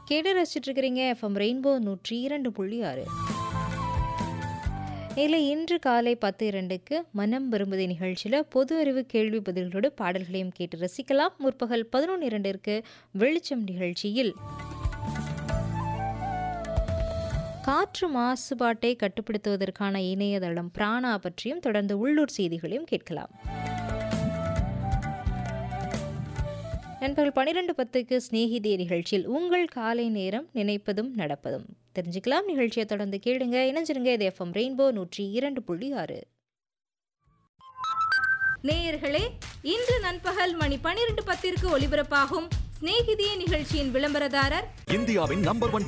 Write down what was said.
கேட்டு ரசிச்சுட்டு இருக்கிறீங்க எஃப்எம் ரெயின்போ நூற்றி இரண்டு புள்ளி ஆறு இல்லை இன்று காலை பத்து இரண்டுக்கு மனம் விரும்புதை நிகழ்ச்சியில் பொது அறிவு கேள்வி பதில்களோடு பாடல்களையும் கேட்டு ரசிக்கலாம் முற்பகல் பதினொன்று இரண்டிற்கு வெளிச்சம் நிகழ்ச்சியில் காற்று மாசுபாட்டை கட்டுப்படுத்துவதற்கான இணையதளம் பிராணா பற்றியும் தொடர்ந்து உள்ளூர் செய்திகளையும் கேட்கலாம் நண்பர்கள் பன்னிரெண்டு பத்துக்கு சிநேகிதிய நிகழ்ச்சியில் உங்கள் காலை நேரம் நினைப்பதும் நடப்பதும் தெரிஞ்சுக்கலாம் நிகழ்ச்சியை தொடர்ந்து கேளுங்க இணைஞ்சிருங்க இது எஃப்எம் ரெயின்போ நூற்றி இரண்டு புள்ளி ஆறு நேயர்களே இன்று நண்பகல் மணி பனிரெண்டு பத்திற்கு ஒலிபரப்பாகும் சிநேகிதிய நிகழ்ச்சியின் விளம்பரதாரர் இந்தியாவின் நம்பர் ஒன்